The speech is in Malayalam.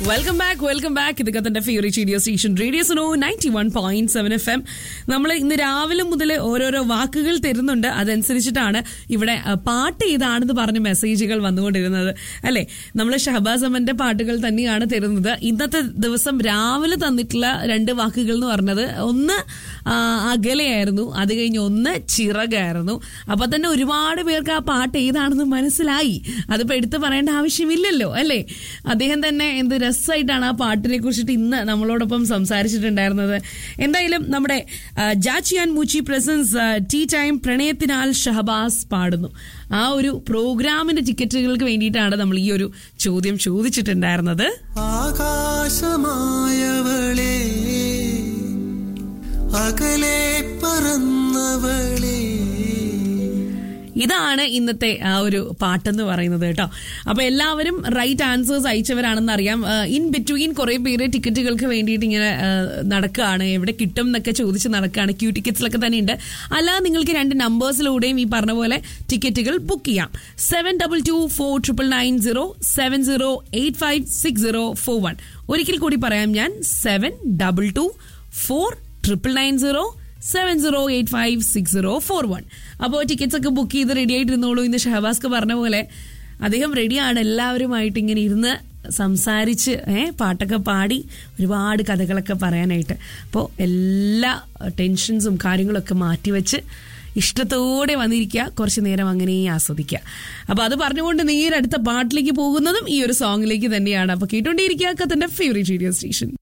വെൽക്കം ബാക്ക് വെൽക്കം ബാക്ക് ഇത് കത്തന്റെ favourite radio station radio Suno ninety one point seven F M നമ്മൾ ഇന്ന് രാവിലെ മുതൽ ഓരോരോ വാക്കുകൾ തരുന്നുണ്ട് അതനുസരിച്ചിട്ടാണ് ഇവിടെ അഹ്, പാട്ട് ഏതാണെന്ന് പറഞ്ഞ് മെസ്സേജുകൾ വന്നുകൊണ്ടിരുന്നത് അല്ലെ നമ്മൾ ഷഹബാസ് അമന്റെ പാട്ടുകൾ തന്നെയാണ് തരുന്നത് ഇന്നത്തെ ദിവസം രാവിലെ തന്നിട്ടുള്ള രണ്ട് വാക്കുകൾ എന്ന് പറഞ്ഞത് ഒന്ന് ആ, അകലെയായിരുന്നു അത് കഴിഞ്ഞ് ഒന്ന് ചിറകായിരുന്നു അപ്പൊ തന്നെ ഒരുപാട് പേർക്ക് ആ പാട്ട് ഏതാണെന്ന് മനസ്സിലായി അതിപ്പോ എടുത്തു പറയേണ്ട ആവശ്യമില്ലല്ലോ അല്ലേ അദ്ദേഹം തന്നെ എന്ത് രസമായിട്ടാണ് ആ പാട്ടിനെ കുറിച്ചിട്ട് ഇന്ന് നമ്മളോടൊപ്പം സംസാരിച്ചിട്ടുണ്ടായിരുന്നത് എന്തായാലും നമ്മുടെ ആ, ജാച്ചിയാൻ മൂച്ചി പ്രസൻസ് ടീ ടൈം പ്രണയത്തിനാൽ ഷഹബാസ് പാടുന്നു ആ ഒരു പ്രോഗ്രാമിന്റെ ടിക്കറ്റുകൾക്ക് വേണ്ടിയിട്ടാണ് നമ്മൾ ഈ ഒരു ചോദ്യം ചോദിച്ചിട്ടുണ്ടായിരുന്നത് ആകാശമായവളെ അകലെ പറന്നവളെ ഇതാണ് ഇന്നത്തെ ആ ഒരു പാട്ടെന്ന് പറയുന്നത് കേട്ടോ അപ്പൊ എല്ലാവരും റൈറ്റ് ആൻസേഴ്സ് അയച്ചവരാണെന്ന് അറിയാം ഇൻ ബിറ്റ്വീൻ കുറെ പേര് ടിക്കറ്റുകൾക്ക് വേണ്ടിയിട്ട് ഇങ്ങനെ ആ, നടക്കുകയാണ് എവിടെ കിട്ടും എന്നൊക്കെ ചോദിച്ച് നടക്കുകയാണ് ക്യൂ ടിക്കറ്റ്സിലൊക്കെ തന്നെ ഉണ്ട് അല്ലാതെ നിങ്ങൾക്ക് രണ്ട് നമ്പേഴ്സിലൂടെയും ഈ പറഞ്ഞ പോലെ ടിക്കറ്റുകൾ ബുക്ക് ചെയ്യാം seven double two four triple nine zero seven zero eight five six zero four one ഒരിക്കൽ കൂടി പറയാം ഞാൻ seven double two four triple nine zero seven zero eight five six zero four one അപ്പോൾ ടിക്കറ്റ്സ് ഒക്കെ ബുക്ക് ചെയ്ത് റെഡി ആയിട്ടിരുന്നോളൂ ഇന്ന് ഷഹബാസ്ക്ക് പറഞ്ഞ പോലെ അദ്ദേഹം റെഡിയാണ് എല്ലാവരുമായിട്ട് ഇങ്ങനെ ഇരുന്ന് സംസാരിച്ച് ഏ പാട്ടൊക്കെ പാടി ഒരുപാട് കഥകളൊക്കെ പറയാനായിട്ട് അപ്പോൾ എല്ലാ ടെൻഷൻസും കാര്യങ്ങളൊക്കെ മാറ്റിവെച്ച് ഇഷ്ടത്തോടെ വന്നിരിക്കുക കുറച്ച് നേരം അങ്ങനെ ആസ്വദിക്കുക അപ്പോൾ അത് പറഞ്ഞുകൊണ്ട് നേരെ അടുത്ത പാട്ടിലേക്ക് പോകുന്നതും ഈ ഒരു സോങ്ങിലേക്ക് തന്നെയാണ് അപ്പോൾ കേട്ടോണ്ടേയിരിക്കുക കത്തന്റെ ഫേവറേറ്റ് റേഡിയോ സ്റ്റേഷൻ